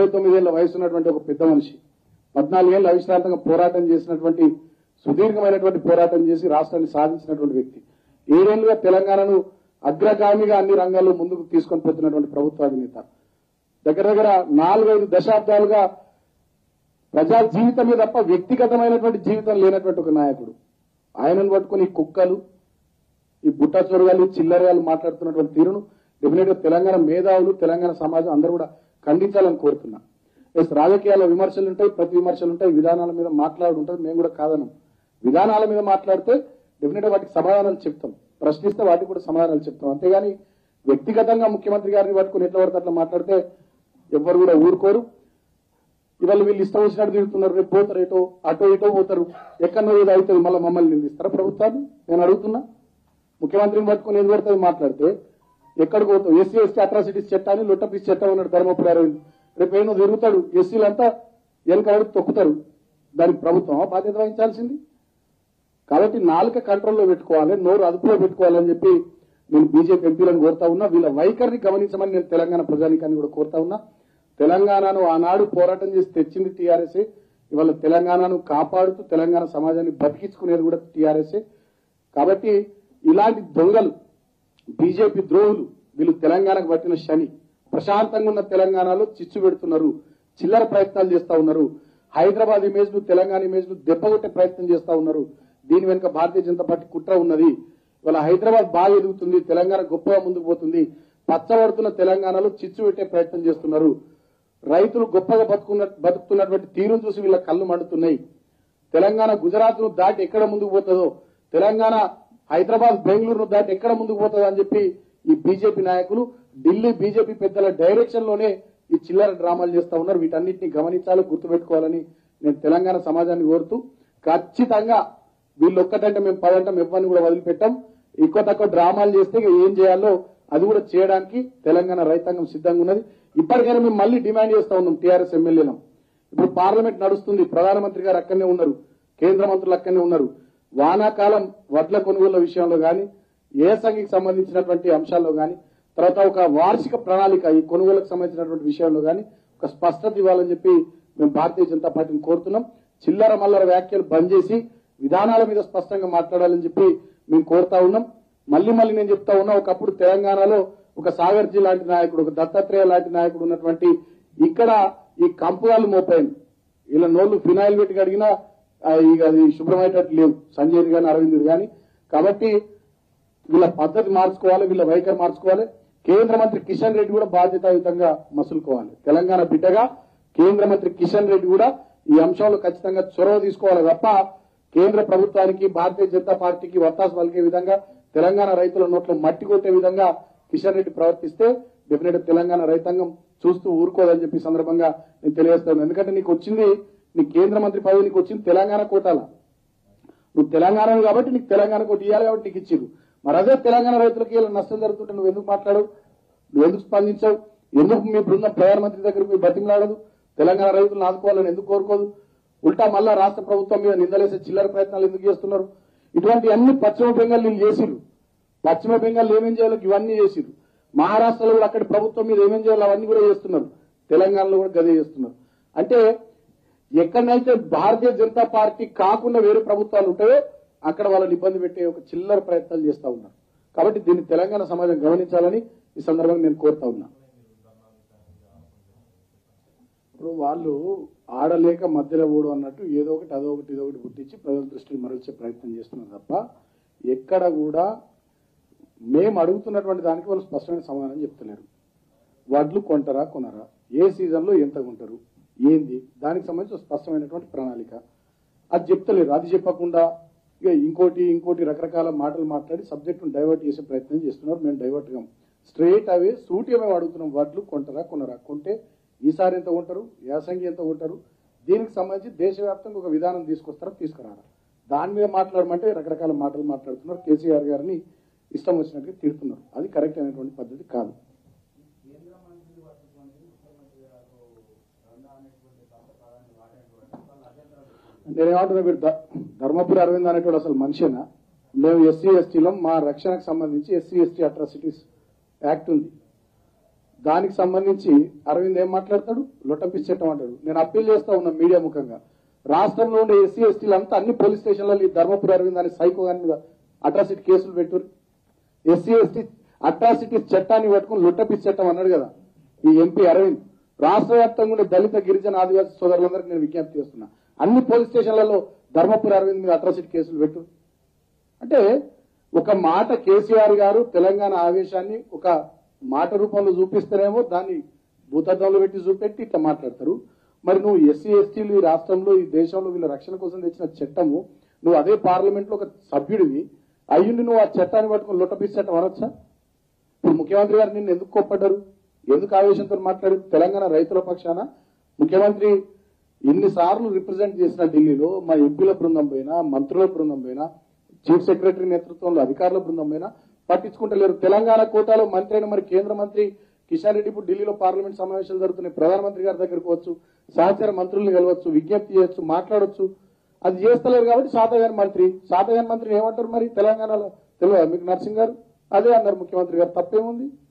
అరవై తొమ్మిదేళ్ల వయసు ఉన్నటువంటి ఒక పెద్ద మనిషి పద్నాలుగేళ్ల అవిశ్రాంతంగా పోరాటం చేసినటువంటి సుదీర్ఘమైనటువంటి పోరాటం చేసి రాష్ట్రాన్ని సాధించినటువంటి వ్యక్తి ఏడేళ్లుగా తెలంగాణను అగ్రగామిగా అన్ని రంగాల్లో ముందుకు తీసుకొని పోతున్నటువంటి ప్రభుత్వాధినేత దగ్గర దగ్గర నాలుగైదు దశాబ్దాలుగా ప్రజా జీవితమే తప్ప వ్యక్తిగతమైనటువంటి జీవితం లేనటువంటి ఒక నాయకుడు ఆయనను పట్టుకుని ఈ కుక్కలు ఈ బుట్ట చొరగాలు చిల్లరగాలు మాట్లాడుతున్నటువంటి తీరును డెఫినెట్ గా తెలంగాణ మేధావులు తెలంగాణ సమాజం అందరూ కూడా ఖండించాలని కోరుతున్నా ఎస్ రాజకీయాల విమర్శలు ఉంటాయి ప్రతి విమర్శలు ఉంటాయి విధానాల మీద మాట్లాడు ఉంటుంది మేము కూడా కాదనం విధానాల మీద మాట్లాడితే డెఫినెట్ గా వాటికి సమాధానాలు చెప్తాం ప్రశ్నిస్తే వాటికి కూడా సమాధానాలు చెప్తాం అంతేగాని వ్యక్తిగతంగా ముఖ్యమంత్రి గారిని పట్టుకుని ఎట్లా పడితే అట్లా మాట్లాడితే ఎవ్వరు కూడా ఊరుకోరు ఇవాళ వీళ్ళు ఇష్టం వచ్చినట్టు తిరుగుతున్నారు రేపు పోతారు ఎటో అటో ఇటో పోతారు ఎక్కడో ఏదో అవుతుంది మళ్ళీ మమ్మల్ని నిందిస్తారా ప్రభుత్వాన్ని నేను అడుగుతున్నా ముఖ్యమంత్రిని పట్టుకుని ఏది పడుతుంది మాట్లాడితే ఎక్కడికి పోతావు ఎస్సీ ఎస్టీ అట్రాసిటీస్ చట్టాన్ని లొట్టపీస్ చట్టం అన్నాడు ధర్మపురి అరవింద్ రేపు ఏమో తిరుగుతాడు ఎస్సీలంతా వెనకబడి తొక్కుతారు దానికి ప్రభుత్వం బాధ్యత వహించాల్సింది కాబట్టి నాలుక కంట్రోల్లో పెట్టుకోవాలి నోరు అదుపులో పెట్టుకోవాలని చెప్పి నేను బీజేపీ ఎంపీలను కోరుతా ఉన్నా వీళ్ళ వైఖరిని గమనించమని నేను తెలంగాణ ప్రజానికాన్ని కూడా కోరుతా ఉన్నా తెలంగాణను ఆనాడు పోరాటం చేసి తెచ్చింది టీఆర్ఎస్ఏ ఇవాళ తెలంగాణను కాపాడుతూ తెలంగాణ సమాజాన్ని బతికించుకునేది కూడా టీఆర్ఎస్ఏ కాబట్టి ఇలాంటి దొంగలు బీజేపీ ద్రోహులు వీళ్ళు తెలంగాణకు పట్టిన శని ప్రశాంతంగా ఉన్న తెలంగాణలో చిచ్చు పెడుతున్నారు చిల్లర ప్రయత్నాలు చేస్తా ఉన్నారు హైదరాబాద్ ఇమేజ్ ను తెలంగాణ ఇమేజ్ ను దెబ్బగొట్టే ప్రయత్నం చేస్తా ఉన్నారు దీని వెనుక భారతీయ జనతా పార్టీ కుట్ర ఉన్నది ఇవాళ హైదరాబాద్ బాగా ఎదుగుతుంది తెలంగాణ గొప్పగా ముందుకు పోతుంది పచ్చబడుతున్న తెలంగాణలో చిచ్చు పెట్టే ప్రయత్నం చేస్తున్నారు రైతులు గొప్పగా బతుకున్న బతుకుతున్నటువంటి తీరును చూసి వీళ్ళ కళ్ళు మండుతున్నాయి తెలంగాణ గుజరాత్ ను దాటి ఎక్కడ ముందుకు పోతుందో తెలంగాణ హైదరాబాద్ బెంగళూరును దాటి ఎక్కడ ముందుకు పోతుందో అని చెప్పి ఈ బీజేపీ నాయకులు ఢిల్లీ బీజేపీ పెద్దల డైరెక్షన్ లోనే ఈ చిల్లర డ్రామాలు చేస్తా ఉన్నారు వీటన్నిటిని గమనించాలి గుర్తుపెట్టుకోవాలని నేను తెలంగాణ సమాజాన్ని కోరుతూ ఖచ్చితంగా వీళ్ళు ఒక్కటంటే మేము పదంటాం ఇవ్వని కూడా వదిలిపెట్టాం ఎక్కువ తక్కువ డ్రామాలు చేస్తే ఇక ఏం చేయాలో అది కూడా చేయడానికి తెలంగాణ రైతాంగం సిద్ధంగా ఉన్నది ఇప్పటికైనా మేము మళ్ళీ డిమాండ్ చేస్తా ఉన్నాం టీఆర్ఎస్ ఎమ్మెల్యేలం ఇప్పుడు పార్లమెంట్ నడుస్తుంది ప్రధానమంత్రి గారు అక్కడనే ఉన్నారు కేంద్ర మంత్రులు అక్కడనే ఉన్నారు వానాకాలం వడ్ల కొనుగోళ్ల విషయంలో గాని ఏసంగికి సంబంధించినటువంటి అంశాల్లో గాని తర్వాత ఒక వార్షిక ప్రణాళిక ఈ కొనుగోలుకు సంబంధించినటువంటి విషయంలో గాని ఒక స్పష్టత ఇవ్వాలని చెప్పి మేము భారతీయ జనతా పార్టీని కోరుతున్నాం చిల్లర మల్లర వ్యాఖ్యలు బంద్ చేసి విధానాల మీద స్పష్టంగా మాట్లాడాలని చెప్పి మేము కోరుతా ఉన్నాం మళ్ళీ మళ్ళీ నేను చెప్తా ఉన్నా ఒకప్పుడు తెలంగాణలో ఒక సాగర్జీ లాంటి నాయకుడు ఒక దత్తాత్రేయ లాంటి నాయకుడు ఉన్నటువంటి ఇక్కడ ఈ కంపుగాలు మోపాయింది వీళ్ళ నోళ్లు ఫినాయిల్ పెట్టి కడిగినా ఆ, ఇక అది శుభ్రమయ్యేటట్టు లేవు సంజయ్ గాని అరవింద్ గాని కాబట్టి వీళ్ళ పద్ధతి మార్చుకోవాలి వీళ్ళ వైఖరి మార్చుకోవాలి కేంద్ర మంత్రి కిషన్ రెడ్డి కూడా బాధ్యతాయుతంగా మసులుకోవాలి తెలంగాణ బిడ్డగా కేంద్ర మంత్రి కిషన్ రెడ్డి కూడా ఈ అంశంలో ఖచ్చితంగా చొరవ తీసుకోవాలి తప్ప కేంద్ర ప్రభుత్వానికి భారతీయ జనతా పార్టీకి వత్తాసు పలికే విధంగా తెలంగాణ రైతుల నోట్లో మట్టి కొట్టే విధంగా కిషన్ రెడ్డి ప్రవర్తిస్తే డెఫినెట్ తెలంగాణ రైతాంగం చూస్తూ ఊరుకోదని చెప్పి ఈ సందర్భంగా నేను తెలియజేస్తాను ఎందుకంటే నీకు వచ్చింది నీ కేంద్ర మంత్రి పదవి నీకు వచ్చింది తెలంగాణ కోటాల నువ్వు తెలంగాణ కాబట్టి నీకు తెలంగాణ కోటి ఇవ్వాలి కాబట్టి నీకు ఇచ్చిరు మరి అదే తెలంగాణ రైతులకు ఇలా నష్టం జరుగుతుంటే నువ్వు ఎందుకు మాట్లాడవు నువ్వు ఎందుకు స్పందించావు ఎందుకు మీ బృందం ప్రధానమంత్రి దగ్గరికి పోయి బతిమలాడదు తెలంగాణ రైతులను ఆదుకోవాలని ఎందుకు కోరుకోదు ఉల్టా మళ్ళా రాష్ట్ర ప్రభుత్వం మీద నిందలేసే చిల్లర ప్రయత్నాలు ఎందుకు చేస్తున్నారు ఇటువంటి అన్ని పశ్చిమ బెంగాల్ వీళ్ళు చేసిరు పశ్చిమ బెంగాల్ ఏమేం చేయాలో ఇవన్నీ చేసిరు మహారాష్ట్రలో కూడా అక్కడి ప్రభుత్వం మీద ఏమేం చేయాలో అవన్నీ కూడా చేస్తున్నారు తెలంగాణలో కూడా గదే చేస్తున్నారు అంటే ఎక్కడైతే భారతీయ జనతా పార్టీ కాకుండా వేరే ప్రభుత్వాలు ఉంటాయో అక్కడ వాళ్ళని ఇబ్బంది పెట్టే ఒక చిల్లర ప్రయత్నాలు చేస్తా ఉన్నారు కాబట్టి దీన్ని తెలంగాణ సమాజం గమనించాలని ఈ సందర్భంగా నేను కోరుతా ఉన్నా ఇప్పుడు వాళ్ళు ఆడలేక మధ్యలో ఓడు అన్నట్టు ఏదో ఒకటి అదో ఒకటి ఇదో ఒకటి పుట్టించి ప్రజల దృష్టిని మరల్చే ప్రయత్నం చేస్తున్నారు తప్ప ఎక్కడ కూడా మేము అడుగుతున్నటువంటి దానికి వాళ్ళు స్పష్టమైన సమాధానం చెప్తున్నారు వడ్లు కొంటారా కొనరా ఏ సీజన్లో ఎంత కొంటారు ఏంది దానికి సంబంధించి ఒక స్పష్టమైనటువంటి ప్రణాళిక అది చెప్తలేరు అది చెప్పకుండా ఇక ఇంకోటి ఇంకోటి రకరకాల మాటలు మాట్లాడి సబ్జెక్టును డైవర్ట్ చేసే ప్రయత్నం చేస్తున్నారు మేము డైవర్ట్ కాం స్ట్రైట్ అవే సూటిగా మేము అడుగుతున్నాం వడ్లు కొంటారా కొనరా కొంటే ఈసారి ఎంత కొంటారు యాసంగి ఎంత కొంటారు దీనికి సంబంధించి దేశవ్యాప్తంగా ఒక విధానం తీసుకొస్తారా తీసుకురారా దాని మీద మాట్లాడమంటే రకరకాల మాటలు మాట్లాడుతున్నారు కేసీఆర్ గారిని ఇష్టం వచ్చినట్టుగా తిడుతున్నారు అది కరెక్ట్ అయినటువంటి పద్ధతి కాదు కేంద్ర మంత్రి పట్టుకొని ముఖ్యమంత్రి గారు రంగా అనేటువంటి సంస్థ ప్రాధాన్యత వాడేటువంటి వాళ్ళు అభ్యంతరాలు పెట్టుకుంటారు. నేనేమంటున్నా మీరు ధ- ధర్మపురి అరవింద్ అనేటువంటి అసలు మనిషేనా మేము ఎస్సీ ఎస్టీలో మా రక్షణకు సంబంధించి ఎస్సీ ఎస్టీ అట్రాసిటీస్ యాక్ట్ ఉంది దానికి సంబంధించి అరవింద్ ఏం మాట్లాడతాడు లొట్టపిచ్చి చట్టం అంటాడు నేను అప్పీల్ చేస్తా ఉన్నా మీడియా ముఖంగా రాష్ట్రంలో ఉండే ఎస్సీ ఎస్టీలు అంతా అన్ని పోలీస్ స్టేషన్లలో ఈ ధర్మపురి అరవింద్ అని సైకో గాని మీద అట్రాసిటీ కేసులు పెట్టురు ఎస్సీ ఎస్టీ అట్రాసిటీ చట్టాన్ని పట్టుకుని లొట్టపిచ్చి చట్టం అన్నాడు కదా ఈ ఎంపీ అరవింద్ రాష్ట్ర వ్యాప్తంగా ఉండే దళిత గిరిజన ఆదివాసీ సోదరులందరికీ నేను విజ్ఞప్తి చేస్తున్నా అన్ని పోలీస్ స్టేషన్లలో ధర్మపురి అరవింద్ మీద అట్రాసిటీ కేసులు పెట్టు అంటే ఒక మాట కేసీఆర్ గారు తెలంగాణ ఆవేశాన్ని ఒక మాట రూపంలో చూపిస్తేనేమో దాన్ని భూతద్దంలో పెట్టి చూపెట్టి ఇట్లా మాట్లాడతారు మరి నువ్వు ఎస్సీ ఎస్టీలు ఈ రాష్ట్రంలో ఈ దేశంలో వీళ్ళ రక్షణ కోసం తెచ్చిన చట్టము నువ్వు అదే పార్లమెంట్ లో ఒక సభ్యుడివి అయ్యుండి నువ్వు ఆ చట్టాన్ని పట్టుకుని లొట్టపీసి చట్టం అనొచ్చా ఇప్పుడు ముఖ్యమంత్రి గారు నిన్ను ఎందుకు కోప్పడ్డారు ఎందుకు ఆవేశంతో మాట్లాడారు తెలంగాణ రైతుల పక్షాన ముఖ్యమంత్రి ఇన్నిసార్లు రిప్రజెంట్ చేసిన ఢిల్లీలో మా ఎంపీల బృందం పైన మంత్రుల బృందం పైన చీఫ్ సెక్రటరీ నేతృత్వంలో అధికారుల బృందం పైన పట్టించుకుంటలేరు తెలంగాణ కోటాలో మంత్రి అయిన మరి కేంద్ర మంత్రి కిషన్ రెడ్డి ఇప్పుడు ఢిల్లీలో పార్లమెంట్ సమావేశాలు జరుగుతున్నాయి ప్రధానమంత్రి గారి దగ్గరకు వచ్చు సహచర మంత్రుల్ని కలవచ్చు విజ్ఞప్తి చేయొచ్చు మాట్లాడొచ్చు అది చేస్తలేరు కాబట్టి శాతగాని మంత్రి శాతగాని మంత్రి ఏమంటారు మరి తెలంగాణలో తెలియదా మీకు నర్సింగ్ గారు అదే అన్నారు ముఖ్యమంత్రి గారు తప్పేముంది